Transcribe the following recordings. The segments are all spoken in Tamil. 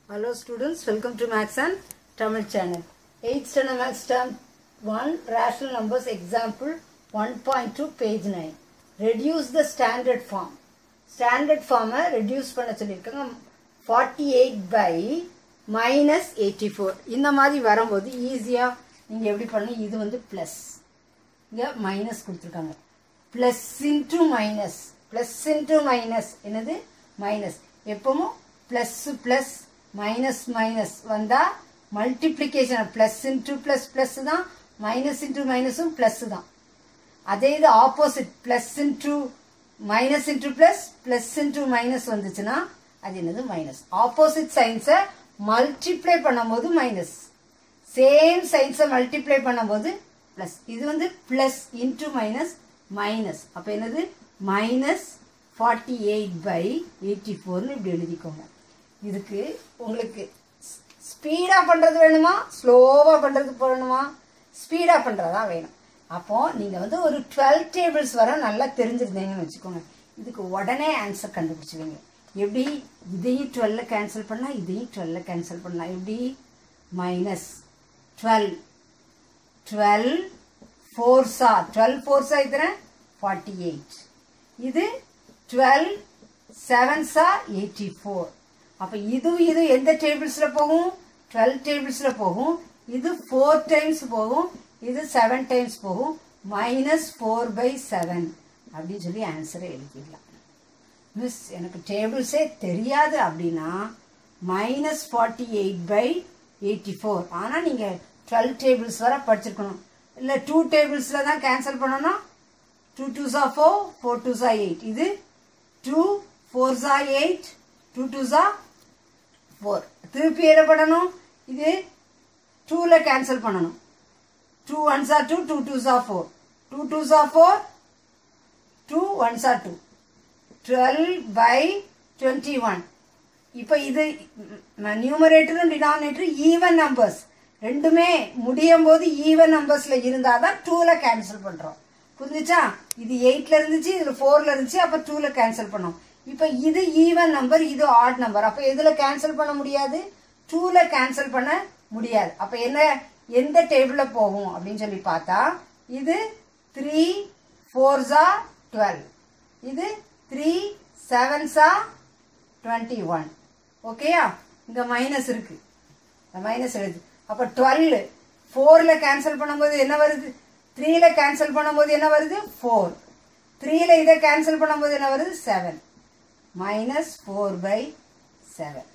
Hello students, welcome to Max and Tamil channel. 8th standard Max term 1 rational numbers example 1.2 page 9. Reduce the standard form. Standard form reduce பண்ண சொல்லியிருக்காங்க 48 by minus 84 இந்த மாதிரி வரும்போது ஈஸியாக நீங்கள் எப்படி பண்ணணும் இது வந்து ப்ளஸ் இங்கே மைனஸ் கொடுத்துருக்காங்க plus into minus plus into minus என்னது மைனஸ் எப்பவும் ப்ளஸ் ப்ளஸ் மைனஸ் மைனஸ் வந்தால் multiplication plus into plus plus தான் மைனஸ் இன்ட்டு மைனஸும் ப்ளஸ் தான் அதே இது opposite plus into minus into plus plus into minus வந்துச்சுன்னா அது என்னது மைனஸ் ஆப்போசிட் சைன்ஸை மல்டிப்ளை பண்ணும்போது மைனஸ் சேம் சைன்ஸை மல்டிப்ளை பண்ணும்போது ப்ளஸ் இது வந்து ப்ளஸ் இன்ட்டு மைனஸ் மைனஸ் அப்போ என்னது minus forty eight by eighty ஃபோர்னு இப்படி எழுதிக்கோங்க இதுக்கு உங்களுக்கு ஸ்பீடாக பண்ணுறது வேணுமா ஸ்லோவாக பண்ணுறது வேணுமா ஸ்பீடாக பண்ணுறதா வேணும் அப்போ நீங்கள் வந்து ஒரு டுவெல் டேபிள்ஸ் வர நல்லா தெரிஞ்சிருந்தீங்கன்னு வச்சுக்கோங்க இதுக்கு உடனே ஆன்சர் கண்டுபிடிச்சிடுவீங்க எப்படி இதையும் டுவெல்ல கேன்சல் பண்ணால் இதையும் டுவெல்ல கேன்சல் பண்ணலாம் எப்படி minus twelve twelve fours are twelve fours are இத்தனை ஃபார்ட்டி எயிட் இது டுவெல் செவன்ஸா எயிட்டி ஃபோர் அப்போ இது இது எந்த டேபிள்ஸில் போகும் டுவெல் டேபிள்ஸில் போகும் இது ஃபோர் டைம்ஸ் போகும் இது செவன் டைம்ஸ் போகும் மைனஸ் ஃபோர் பை செவன் அப்படின்னு சொல்லி ஆன்சரை எழுதிடலாம் மிஸ் எனக்கு டேபிள்ஸே தெரியாது அப்படின்னா minus forty eight by eighty four ஆனால் நீங்கள் டுவெல் டேபிள்ஸ் வர படிச்சிருக்கணும் இல்லை டூ டேபிள்ஸில் தான் கேன்சல் பண்ணணும் two twos are four four twos are eight இது two fours are eight two twos are four திருப்பி என்ன பண்ணணும் இது டூவில் கேன்சல் பண்ணணும் two ones are two two twos are four two twos are four two ones are two twelve by twenty one இப்போ இது நியூமரேட்டரும் டினாமினேட்டரும் ஈவன் நம்பர்ஸ் ரெண்டுமே முடியும் போது ஈவன் நம்பர்ஸில் இருந்தால் தான் டூவில் கேன்சல் பண்ணுறோம் புரிஞ்சுச்சா இது எயிட்டில் இருந்துச்சு இதில் ஃபோரில் இருந்துச்சு அப்போ டூவில் கேன்சல் பண்ணோம் இப்போ இது ஈவன் நம்பர் இது ஆட் நம்பர் அப்போ எதில் கேன்சல் பண்ண முடியாது டூவில் கேன்சல் பண்ண முடியாது அப்போ என்ன எந்த டேபிளில் போகும் அப்படின்னு சொல்லி பார்த்தா இது த்ரீ ஃபோர்ஸா டுவெல் இது த்ரீ செவன்ஸா டுவெண்ட்டி ஒன் ஓகேயா இங்கே மைனஸ் இருக்கு மைனஸ் எழுது அப்போ டுவெல் ஃபோரில் கேன்சல் பண்ணும்போது என்ன வருது த்ரீல கேன்சல் பண்ணும்போது என்ன வருது ஃபோர் த்ரீல இதை கேன்சல் பண்ணும்போது என்ன வருது seven minus four by seven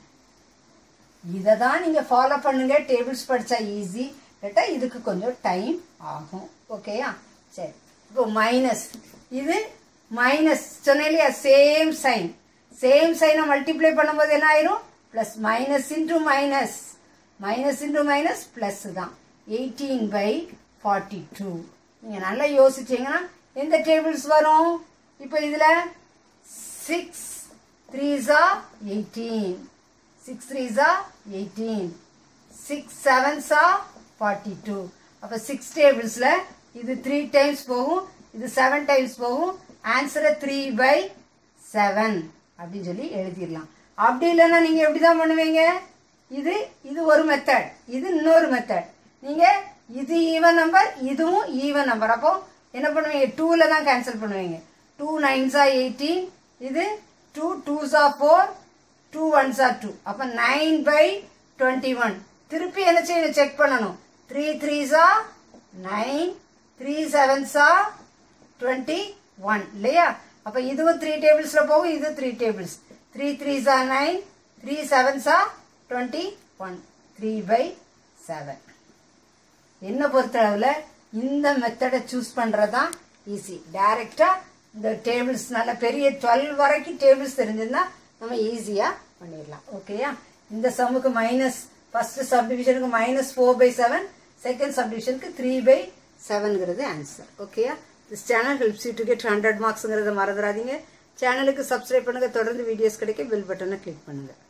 இதை தான் நீங்கள் ஃபாலோ பண்ணுங்க டேபிள்ஸ் படித்தா ஈஸி கேட்டா இதுக்கு கொஞ்சம் டைம் ஆகும் ஓகேயா சரி இப்போ மைனஸ் இது மைனஸ் சொன்னேன் இல்லையா சேம் சைன் சேம் சைனை மல்டிப்ளை பண்ணும்போது என்ன ஆயிரும் plus minus into minus minus into minus plus தான் எயிட்டீன் பை ஃபார்ட்டி டூ நீங்கள் நல்லா யோசிச்சீங்கன்னா எந்த டேபிள்ஸ் வரும் இப்போ இதில் six threes are eighteen six threes are eighteen six sevens are forty two அப்போ சிக்ஸ் டேபிள்ஸில் இது த்ரீ டைம்ஸ் போகும் இது செவன் டைம்ஸ் போகும் ஆன்சரை த்ரீ பை செவன் அப்படின்னு சொல்லி எழுதிடலாம் அப்படி இல்லைன்னா நீங்கள் எப்படி தான் பண்ணுவீங்க இது இது ஒரு மெத்தட் இது இன்னொரு மெத்தட் நீங்கள் இது ஈவன் நம்பர் இதுவும் ஈவன் நம்பர் அப்போ என்ன பண்ணுவீங்க டூவில் தான் கேன்சல் பண்ணுவீங்க டூ நைன்ஸா எயிட்டீன் இது two twos are four two ones are two அப்போ நைன் பை டுவெண்ட்டி ஒன் திருப்பி என்ன செய்யணும் செக் பண்ணணும் three threes are nine three sevens are twenty one இல்லையா அப்போ இதுவும் த்ரீ டேபிள்ஸில் போகும் இது three tables three threes are nine three sevens are twenty one three by seven என்னை பொறுத்தளவில் இந்த மெத்தடை சூஸ் பண்ணுறது தான் ஈஸி டைரெக்டாக இந்த டேபிள்ஸ் நல்ல பெரிய டுவெல் வரைக்கும் டேபிள்ஸ் தெரிஞ்சிருந்தா நம்ம ஈஸியாக பண்ணிடலாம் ஓகேயா இந்த சம்முக்கு மைனஸ் ஃபர்ஸ்ட் சப்டிவிஷனுக்கு minus four by seven second சப்டிவிஷனுக்கு த்ரீ பை செவன்ங்கிறது ஆன்சர் ஓகேயா this channel helps you to get hundred மார்க்ஸுங்கிறத மறந்துடாதீங்க சேனலுக்கு சப்ஸ்கிரைப் பண்ணுங்க தொடர்ந்து வீடியோஸ் கிடைக்க பெல் பட்டனை கிளிக் பண்ணுங்க